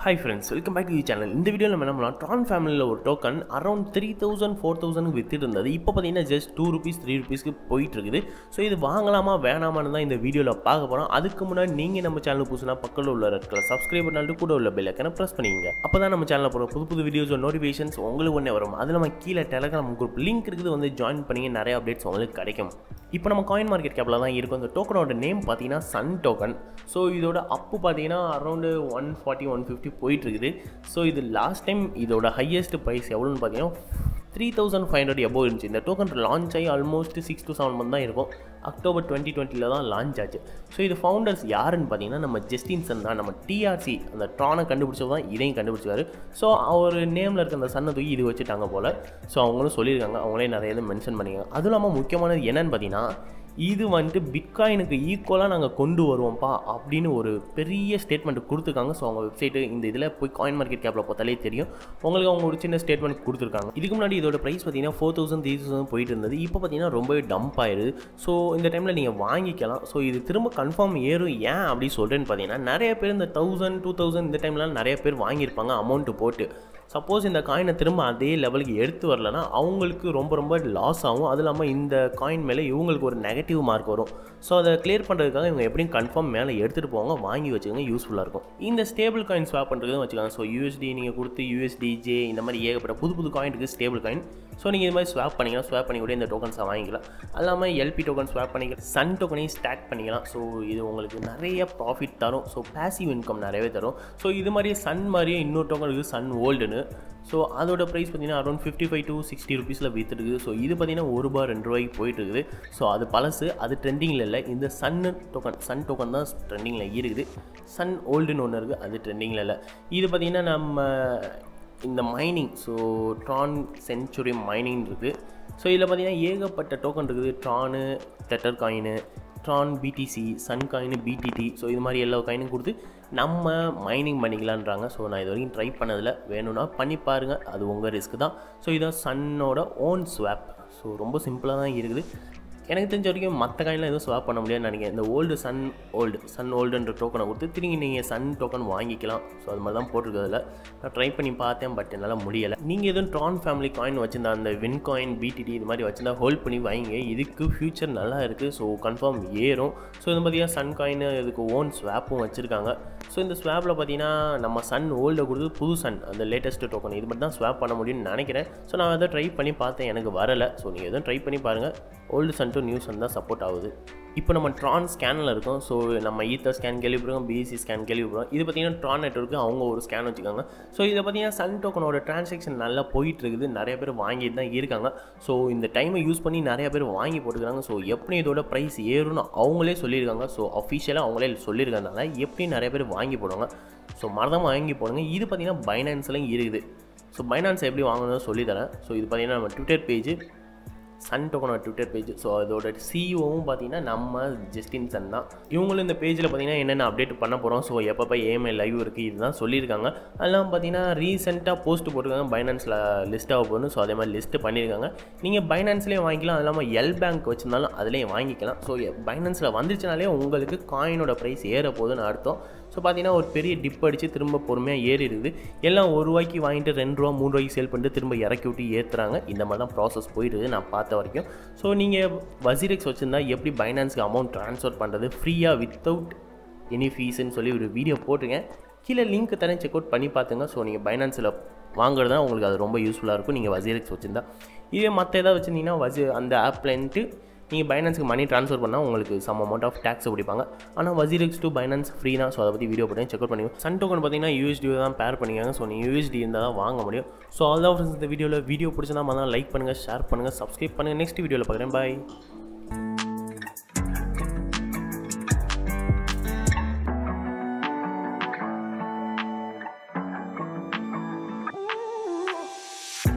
hi friends welcome back to channel இந்த வீடியோவில் நம்ம என்ன பண்ணலாம் ட்ரான் ஃபேமிலியில் ஒரு token around three thousand four தௌசண்ட்க்கு வித்துட்டு இருந்தது இப்போ பார்த்தீங்கன்னா ஜஸ்ட் டூ ருபீஸ் த்ரீ ருபீஸ்க்கு போயிட்டு இருக்குது ஸோ இது வாங்கலாமா வேணாமான்னு தான் இந்த வீடியோவில் பார்க்க போகிறோம் அதுக்கு முன்னாடி நீங்கள் நம்ம சேனல் புதுசுனா பக்கத்தில் உள்ள ரெட் கலர் சப்ஸ்கிரைப் பண்ணிட்டு கூட உள்ள பெல் ஐக்கனை ப்ரெஸ் பண்ணிங்க அப்போ தான் நம்ம சேனலில் போகிற புது புது வீடியோஸ் நோட்டிஃபிகேஷன்ஸ் உங்களுக்கு ஒன்றே வரும் அது நம்ம கீழே டெலகிராம் குரூப் லிங்க் இருக்குது வந்து ஜாயின் பண்ணி நிறைய அப்டேட்ஸ் உங்களுக்கு கிடைக்கும் இப்போ நம்ம காயின் மார்க்கெட் கேப்பில் தான் இருக்கும் இந்த டோக்கனோட நேம் பார்த்தீங்கன்னா சன் டோக்கன் ஸோ இதோட அப்பு பார்த்தீங்கன்னா around one forty one fifty போயிட்டு இருக்குது ஸோ இது லாஸ்ட் டைம் இதோட ஹையஸ்ட் ப்ரைஸ் எவ்வளோன்னு பார்த்தீங்கன்னா three thousand five hundred above இருந்துச்சு இந்த டோக்கன் லான்ச் ஆகி almost six to seven month தான் இருக்கும் அக்டோபர் டுவெண்ட்டி டுவெண்ட்டியில் தான் லான்ச் ஆச்சு ஸோ இது ஃபவுண்டர்ஸ் யாருன்னு பார்த்தீங்கன்னா நம்ம ஜஸ்டின்சன் தான் நம்ம டிஆர்சி அந்த ட்ரானை கண்டுபிடிச்சது தான் இதையும் கண்டுபிடிச்சாரு ஸோ அவர் நேமில் இருக்க அந்த சன்னை தூக்கி இது வச்சுட்டாங்க போல் ஸோ அவங்களும் சொல்லியிருக்காங்க அவங்களே நிறைய இது மென்ஷன் பண்ணியிருக்காங்க அதுவும் இல்லாமல் முக்கியமானது என்னன்னு பார்த்தீங்கன்னா இது வந்துட்டு பிட்காயினுக்கு ஈக்குவலாக நாங்கள் கொண்டு வருவோம்ப்பா அப்படின்னு ஒரு பெரிய ஸ்டேட்மெண்ட் கொடுத்துருக்காங்க ஸோ அவங்க வெப்சைட்டு இந்த இதில் போய் காயின் மார்க்கெட் கேப்பில் பார்த்தாலே தெரியும் உங்களுக்கு அவங்க ஒரு சின்ன ஸ்டேட்மெண்ட் கொடுத்துருக்காங்க இதுக்கு முன்னாடி இதோட ப்ரைஸ் பார்த்தீங்கன்னா ஃபோர் தௌசண்ட் த்ரீ தௌசண்ட் போயிட்டு இருந்தது இப்போ பார்த்தீங்கன்னா ரொம்பவே டம்ப் ஆயிடுது ஸோ இந்த டைமில் நீங்கள் வாங்கிக்கலாம் ஸோ இது திரும்ப கன்ஃபார்ம் ஏறும் ஏன் அப்படி சொல்கிறேன்னு பார்த்தீங்கன்னா நிறைய பேர் இந்த தௌசண்ட் டூ தௌசண்ட் இந்த டைம்லாம் நிறைய பேர் வாங்கியிருப்பாங்க அமௌண்ட்டு போட்டு சப்போஸ் இந்த காயினை திரும்ப அதே லெவலுக்கு எடுத்து வரலன்னா அவங்களுக்கு ரொம்ப ரொம்ப லாஸ் ஆகும் அது இல்லாமல் இந்த காயின் மேலே இவங்களுக்கு ஒரு நெகட்டிவ் மார்க் வரும் ஸோ அதை கிளியர் பண்ணுறதுக்காக இவங்க எப்படியும் கன்ஃபார்ம் மேலே எடுத்துகிட்டு போவாங்க வாங்கி வச்சுக்கோங்க யூஸ்ஃபுல்லாக இருக்கும் இந்த ஸ்டேபிள் காயின் ஸ்வாப் பண்ணுறதும் வச்சுக்கோங்க ஸோ யூஎஸ்டி நீங்கள் கொடுத்து யூஎஸ்டி ஜே இந்த மாதிரி ஏகப்பட்ட புது புது காயின் இருக்குது ஸ்டேபிள் காயின் ஸோ நீங்கள் இது மாதிரி ஸ்வாப் பண்ணிக்கலாம் ஸ்வாப் பண்ணி கூட இந்த டோக்கன்ஸை வாங்கிக்கலாம் அது இல்லாமல் எல்பி டோக்கன் ஸ்வாப் பண்ணிக்கலாம் சன் டோக்கனையும் ஸ்டாக் பண்ணிக்கலாம் ஸோ இது உங்களுக்கு நிறைய ப்ராஃபிட் தரும் ஸோ பேசிவ் இன்கம் நிறையவே தரும் ஸோ இது மாதிரியே சன் மாதிரியே இன்னொரு டோக்கன் இருக்குது சன் ஓல்டுன்னு ஸோ அதோட ப்ரைஸ் பார்த்தீங்கன்னா around fifty five to sixty ருபீஸில் விற்றுருக்கு ஸோ இது பார்த்தீங்கன்னா ஒரு ரூபா ரெண்டு ரூபாய்க்கு போயிட்டு இருக்குது ஸோ அது பழசு அது ட்ரெண்டிங்கில் இல்லை இந்த சன் டோக்கன் சன் டோக்கன் தான் ட்ரெண்டிங்கில் இருக்குது சன் ஓல்டுன்னு ஒன்று இருக்குது அது ட்ரெண்டிங்கில் இல்லை இது பார்த்திங்கன்னா நம்ம இந்த mining so Tron century mining இருக்குது ஸோ இதில் பார்த்தீங்கன்னா ஏகப்பட்ட டோக்கன் இருக்குது Tron tether coin Tron BTC Sun coin BTT so இது மாதிரி எல்லா காயினும் கொடுத்து நம்ம மைனிங் பண்ணிக்கலான்றாங்க ஸோ நான் இது வரைக்கும் ட்ரை பண்ணதில் வேணும்னா பண்ணி பாருங்கள் அது உங்கள் ரிஸ்க் தான் ஸோ இதான் சன்னோட ஓன் ஸ்வாப் ஸோ ரொம்ப சிம்பிளாக தான் இருக்குது எனக்கு தெரிஞ்ச வரைக்கும் மற்ற காயின்லாம் எதுவும் ஸ்வாப் பண்ண முடியாதுன்னு நினைக்கிறேன் இந்த ஓல்டு சன் ஓல்டு சன் ஓல்டுன்ற டோக்கனை கொடுத்து திரும்பி நீங்கள் சன் டோக்கன் வாங்கிக்கலாம் ஸோ அது மாதிரி தான் போட்டிருக்கிறதுல நான் ட்ரை பண்ணி பார்த்தேன் பட் என்னால் முடியலை நீங்கள் எதுவும் ட்ரான் ஃபேமிலி காயின் வச்சிருந்தா அந்த வின் காயின் பிடிடி இது மாதிரி வச்சிருந்தா ஹோல்ட் பண்ணி வாங்கிங்க இதுக்கு ஃபியூச்சர் நல்லா இருக்குது ஸோ கன்ஃபார்ம் ஏறும் ஸோ இந்த மாதிரியாக சன் காயின் இதுக்கு ஓன் ஸ்வாப்பும் வச்சுருக்காங்க ஸோ இந்த ஸ்வாப்பில் பார்த்தீங்கன்னா நம்ம சன் ஓல்டை கொடுத்து புது சன் அந்த லேட்டஸ்ட் டோக்கன் இது மட்டும் தான் ஸ்வாப் பண்ண முடியும்னு நினைக்கிறேன் ஸோ நான் அதை ட்ரை பண்ணி பார்த்தேன் எனக்கு வரலை ஸோ நீங்கள் எதுவும் ட்ரை பண்ணி பாருங்கள் old Sun to new Sun தான் சப்போர்ட் ஆகுது இப்போ நம்ம ட்ரான் ஸ்கேனில் இருக்கோம் ஸோ நம்ம ஈத்தர் ஸ்கேன் கேள்விப்படுறோம் பிஎஸ்சி ஸ்கேன் கேள்விப்படுறோம் இது பார்த்தீங்கன்னா ட்ரான் நெட்ஒர்க்கு அவங்க ஒரு ஸ்கேன் வச்சுக்காங்க ஸோ இதை பார்த்தீங்கன்னா சன் டோக்கனோட ட்ரான்சாக்ஷன் நல்லா போயிட்டு இருக்குது நிறைய பேர் வாங்கிட்டு தான் இருக்காங்க ஸோ இந்த டைமை யூஸ் பண்ணி நிறைய பேர் வாங்கி போட்டுக்கிறாங்க ஸோ எப்படி இதோட ப்ரைஸ் ஏறும்னு அவங்களே சொல்லியிருக்காங்க ஸோ அஃபிஷியலாக அவங்களே சொல்லியிருக்கனால எப்படி நிறைய பேர் வாங்கி போடுவாங்க ஸோ மறந்தாமல் வாங்கி போடுங்க இது பார்த்தீங்கன்னா பைனான்ஸ்லாம் இருக்குது ஸோ பைனான்ஸ் எப்படி வாங்கணும்னு சொல்லித்தரேன் ஸோ இது பார்த்தீங்கன்னா நம்ம ட்விட்டர் பேஜ் சன் டோக்கனோட ட்விட்டர் பேஜ் ஸோ அதோட சிஇஓவும் பார்த்தீங்கன்னா நம்ம ஜஸ்டின் சன் தான் இவங்களும் இந்த பேஜில் பார்த்தீங்கன்னா என்னென்ன அப்டேட் பண்ண போகிறோம் ஸோ எப்பப்போ ஏஎம்ஐ லைவ் இருக்குது இதுதான் சொல்லியிருக்காங்க அதெல்லாம் பார்த்தீங்கன்னா ரீசெண்டாக போஸ்ட் போட்டிருக்காங்க பைனான்ஸில் லிஸ்ட் ஆக போகணும் ஸோ அதே மாதிரி லிஸ்ட்டு பண்ணியிருக்காங்க நீங்கள் பைனான்ஸ்லேயே வாங்கிக்கலாம் அது இல்லாமல் எல் பேங்க் வச்சிருந்தாலும் அதுலேயும் வாங்கிக்கலாம் ஸோ பைனான்ஸில் வந்துச்சுனாலே உங்களுக்கு காயினோட ப்ரைஸ் ஏற போகுதுன்னு அர்த்தம் ஸோ பார்த்தீங்கன்னா ஒரு பெரிய டிப் அடித்து திரும்ப பொறுமையாக ஏறி இருக்குது எல்லாம் ஒரு ரூபாய்க்கு வாங்கிட்டு ரெண்டு ரூபா மூணு ரூபாய்க்கு சேல் பண்ணிட்டு திரும்ப இறக்கி விட்டு ஏற்றுறாங்க இந்த மாதிரி தான் ப்ராசஸ் போயிடுது நான் பார்த்த வரைக்கும் ஸோ நீங்கள் வசிரெக்ஸ் வச்சுருந்தா எப்படி பைனான்ஸ்க்கு அமௌண்ட் ட்ரான்ஸ்ஃபர் பண்ணுறது ஃப்ரீயாக வித்தவுட் எனி ஃபீஸ்ன்னு சொல்லி ஒரு வீடியோ போட்டிருக்கேன் கீழே லிங்க் தரேன் செக் அவுட் பண்ணி பார்த்துங்க ஸோ நீங்கள் பைனான்ஸில் வாங்குறது தான் உங்களுக்கு அது ரொம்ப யூஸ்ஃபுல்லாக இருக்கும் நீங்கள் வசிரெக்ஸ் வச்சுருந்தா இதே மற்ற ஏதாவது வச்சுருந்தீங்கன்னா வசி அந்த ஆப்லேன்ட்டு நீங்கள் பைனான்ஸுக்கு மணி ட்ரான்ஸ்ஃபர் பண்ணால் உங்களுக்கு சம் அமௌண்ட் ஆஃப் டேக்ஸ் பிடிப்பாங்க ஆனால் வசிரெக்ஸ் டு பைனான்ஸ் ஃப்ரீ தான் ஸோ அதை பற்றி வீடியோ போட்டு செக் அவுட் பண்ணிக்கோ சன் டோக்கன் பார்த்தீங்கன்னா யூஎஸ்டி தான் பேர் பண்ணிக்காங்க ஸோ நீங்கள் யூஎஸ்டி இருந்தால் தான் வாங்க முடியும் ஸோ ஆல் தான் ஃப்ரெண்ட்ஸ் இந்த வீடியோவில் வீடியோ பிடிச்சதா மாதிரி லைக் பண்ணுங்கள் ஷேர் பண்ணுங்கள் சப்ஸ்கிரைப் பண்ணுங்கள் நெக்ஸ்ட் வீடியோவில் பார்க்குறேன் பாய்